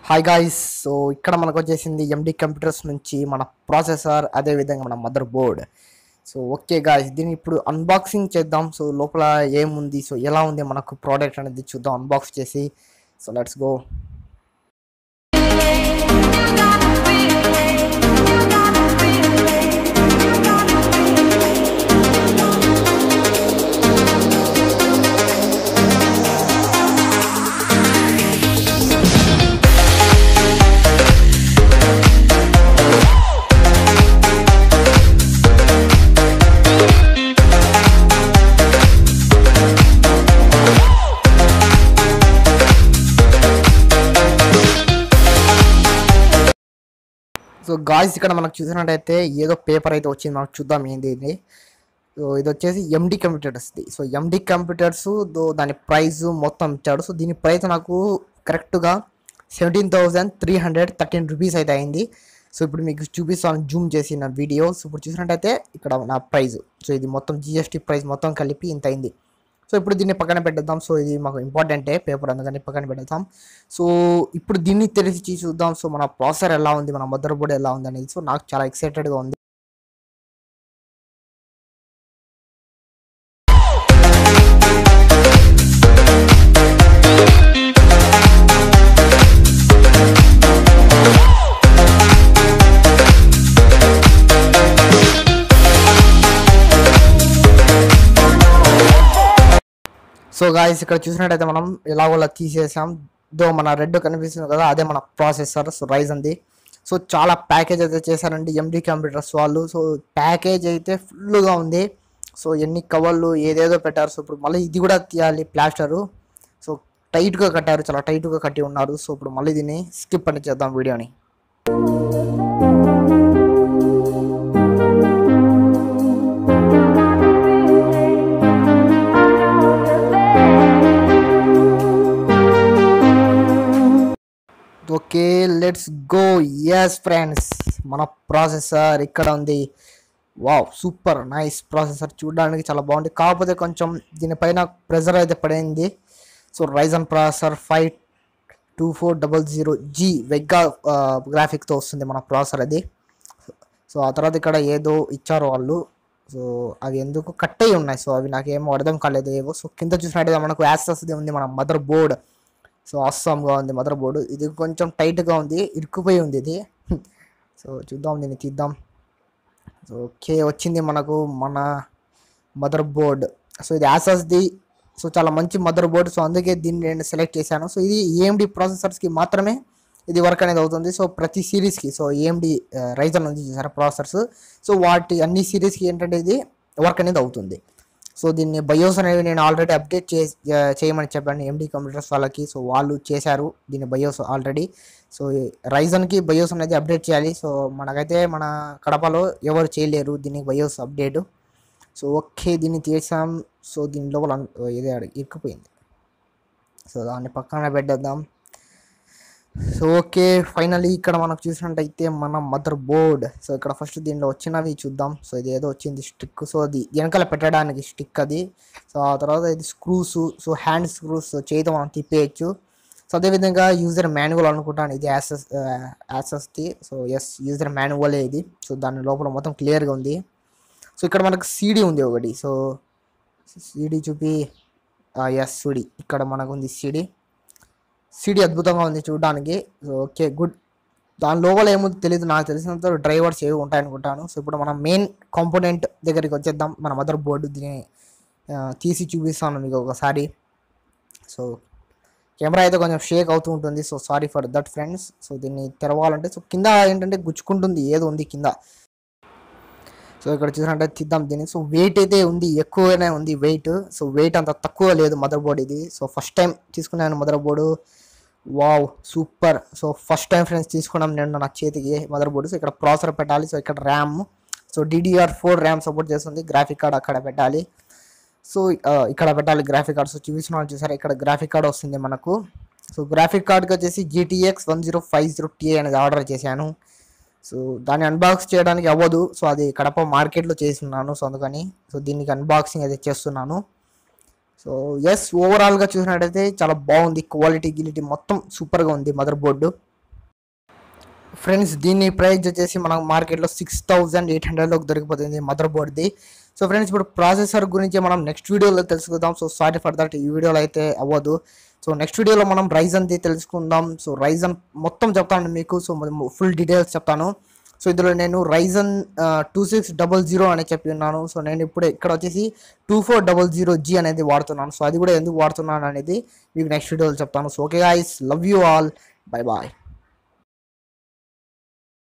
hi guys so ఇక్కడ మనకు వచ్చేసింది ఎండి కంప్యూటర్స్ నుంచి మన ప్రాసెసర్ అదే విధంగా మన motherboard so okay guys దీన్ని ఇప్పుడు అన్బాక్సింగ్ చేద్దాం సో లోపల ఏముంది సో ఎలా ఉంది మనకు ప్రోడక్ట్ అనేది చూద్దాం అన్బాక్స్ చేసి so let's go so guys ఇక్కడ మనకు చూసినట్టయితే ఏదో పేపర్ అయితే వచ్చింది మనకు చూద్దాం ఏంది ఇది సో ఇది వచ్చేసి ఎండి కంప్యూటర్స్ది సో ఎండి కంప్యూటర్స్ దో దాని ప్రైస్ మొత్తం ఇచ్చాడు సో దీని ప్రైస్ నాకు కరెక్ట్గా seventeen thousand three hundred thirteen rupees అయితే అయింది సో ఇప్పుడు మీకు చూపిస్తాను జూమ్ చేసి నా వీడియో సో ఇప్పుడు చూసినట్టయితే ఇక్కడ నా ప్రైస్ సో ఇది మొత్తం జిఎస్టీ ప్రైస్ మొత్తం కలిపి ఇంత అయింది సో ఇప్పుడు దీన్ని పక్కన పెట్టేద్దాం సో ఇది మాకు ఇంపార్టెంటే పేపర్ అందుకని పక్కన పెట్టేద్దాం సో ఇప్పుడు దీన్ని తెలిసి చూద్దాం సో మన ప్రాసెసర్ ఎలా ఉంది మన మదర్ బోర్డ్ ఎలా ఉంది అనేది సో నాకు చాలా ఎక్సైటెడ్గా ఉంది సో గాయస్ ఇక్కడ చూసినట్టయితే మనం ఎలాగోలా తీసేసాం దో మన రెడ్ కనిపిస్తుంది కదా అదే మన ప్రాసెసర్ సో రైజ్ అంది సో చాలా ప్యాకేజ్ అయితే చేశారండి ఎండి కంప్యూటర్స్ వాళ్ళు సో ప్యాకేజ్ అయితే ఫుల్గా ఉంది సో ఎన్ని కవర్లు ఏదేదో పెట్టారు సో ఇప్పుడు మళ్ళీ ఇది కూడా తీయాలి ప్లాస్టరు సో టైట్గా కట్టారు చాలా టైట్గా కట్టి ఉన్నారు సో ఇప్పుడు మళ్ళీ దీన్ని స్కిప్ అని చేద్దాం వీడియోని okay let's go yes friends మన ప్రాసెసర్ ఇక్కడ ఉంది వావ్ సూపర్ నైస్ ప్రాసెసర్ చూడడానికి చాలా బాగుంది కాకపోతే కొంచెం దీనిపైన ప్రెజర్ అయితే పడింది so Ryzen processor five two four double zero G Vega గ్రాఫిక్తో వస్తుంది మన ప్రాసెసర్ అది సో ఆ తర్వాత ఇక్కడ ఏదో ఇచ్చారు వాళ్ళు సో అవి ఎందుకు కట్ అయి ఉన్నాయి సో అవి నాకేమో అర్థం కాలేదు ఏవో సో కింద చూసినట్టుగా మనకు యాక్సెస్ది ఉంది మన మదర్ బోర్డ్ సో అస్సాంగా ఉంది మదర్ బోర్డు ఇది కొంచెం టైట్గా ఉంది ఇరుక్కుపోయి ఉంది ఇది సో చూద్దాం దీన్ని తీద్దాం సో ఓకే వచ్చింది మనకు మన మదర్ బోర్డ్ సో ఇది యాసస్ది సో చాలా మంచి మదర్ బోర్డ్ సో అందుకే దీన్ని నేను సెలెక్ట్ చేశాను సో ఇది ఏఎండి ప్రాసెసర్స్కి మాత్రమే ఇది వర్క్ అనేది అవుతుంది సో ప్రతి సిరీస్కి సో ఏఎండి రైజన్ ఉంది చూసారా ప్రాసెసర్స్ సో వాటి అన్ని సిరీస్కి ఏంటంటే ఇది వర్క్ అనేది అవుతుంది సో దీన్ని బయోస్ అనేవి నేను ఆల్రెడీ అప్డేట్ చే చేయమని చెప్పాను ఎండి కంప్యూటర్స్ వాళ్ళకి సో వాళ్ళు చేశారు దీని బయోస్ ఆల్రెడీ సో రైజన్కి బయోస్ అనేది అప్డేట్ చేయాలి సో మనకైతే మన కడపలో ఎవరు చేయలేరు దీనికి బయోస్ అప్డేట్ సో ఓకే దీన్ని తీసాం సో దీని లోపల ఇదే ఇరుక్కుపోయింది సో దాన్ని పక్కన పెట్టేద్దాం సో ఓకే ఫైనలీ ఇక్కడ మనకు చూసినట్టయితే మన మదర్ బోర్డ్ సో ఇక్కడ ఫస్ట్ దీనిలో వచ్చినవి చూద్దాం సో ఇది ఏదో వచ్చింది స్టిక్ సో అది వెనకాల పెట్టడానికి స్టిక్ అది సో ఆ తర్వాత ఇది స్క్రూస్ సో హ్యాండ్ స్క్రూస్ చేతితో మనం తిప్పేయచ్చు సో అదేవిధంగా యూజర్ మాన్యువల్ అనుకుంటాను ఇది యాసెస్ యాసెస్ది సో ఎస్ యూజర్ మాన్యువలే ఇది సో దాని లోపల మొత్తం క్లియర్గా ఉంది సో ఇక్కడ మనకు సీడీ ఉంది ఒకటి సో సీడీ చూపి ఎస్ సీడీ ఇక్కడ మనకు ఉంది సీడీ సిడి అద్భుతంగా ఉంది చూడడానికి సో ఓకే గుడ్ దాని లోపల ఏముంది తెలియదు నాకు తెలిసినంత డ్రైవర్స్ ఏవి ఉంటాయనుకుంటాను సో ఇప్పుడు మనం మెయిన్ కాంపోనెంట్ దగ్గరికి వచ్చేద్దాం మన మదర్ బోర్డు దీన్ని తీసి చూపిస్తాను మీకు ఒకసారి సో కెమెరా అయితే కొంచెం షేక్ అవుతూ ఉంటుంది so sorry for that friends so దీన్ని తెరవాలంటే సో కింద ఏంటంటే గుచ్చుకుంటుంది ఏదో ఉంది కింద సో ఇక్కడ చూసినట్టే తీద్దాం దీన్ని సో వెయిట్ అయితే ఉంది ఎక్కువనే ఉంది వెయిట్ సో వెయిట్ అంత తక్కువ లేదు మదర్ బోర్డ్ ఇది సో ఫస్ట్ టైం తీసుకున్నాను motherboard wow super so first time friends తీసుకున్నాం నేను నా చేతికి మదర్ బోర్డు సో ఇక్కడ ప్రాసెసర్ పెట్టాలి సో ఇక్కడ RAM so DDR four RAM support చేస్తుంది గ్రాఫిక్ కార్డ్ అక్కడ పెట్టాలి సో ఇక్కడ పెట్టాలి గ్రాఫిక్ కార్డ్ సో చూపిస్తున్నాను చూసారా ఇక్కడ గ్రాఫిక్ కార్డ్ వస్తుంది మనకు సో గ్రాఫిక్ కార్డ్కి వచ్చేసి GTX one zero five zero Ti అనేది ఆర్డర్ చేశాను సో దాన్ని అన్బాక్స్ చేయడానికి అవ్వదు సో అది కడప మార్కెట్లో చేస్తున్నాను సో అందుకని సో దీనికి అన్బాక్సింగ్ అయితే చేస్తున్నాను సో ఎస్ ఓవరాల్గా చూసినట్టయితే చాలా బాగుంది క్వాలిటీ గిలిటీ మొత్తం సూపర్గా ఉంది మదర్ బోర్డు ఫ్రెండ్స్ దీని ప్రైస్ వచ్చేసి మనకు మార్కెట్లో సిక్స్ థౌజండ్ ఎయిట్ హండ్రెడ్లోకి దొరికిపోతుంది మదర్ బోర్డ్ది సో ఫ్రెండ్స్ ఇప్పుడు ప్రాసెసర్ గురించి మనం నెక్స్ట్ వీడియోలో తెలుసుకుందాం సో సారీ ఫర్ దట్ ఈ వీడియోలో అయితే అవ్వదు సో నెక్స్ట్ వీడియోలో మనం రైజన్ది తెలుసుకుందాం సో రైజన్ మొత్తం చెప్తాను మీకు సో ఫుల్ డీటెయిల్స్ చెప్తాను సో ఇందులో నేను Ryzen two six double zero అని చెప్పి ఉన్నాను సో నేను ఇప్పుడు ఇక్కడ వచ్చేసి two four double zero G అనేది వాడుతున్నాను సో అది కూడా ఎందుకు వాడుతున్నాను అనేది మీకు నెక్స్ట్ వీడియోలో చెప్తాను so okay guys love you all bye bye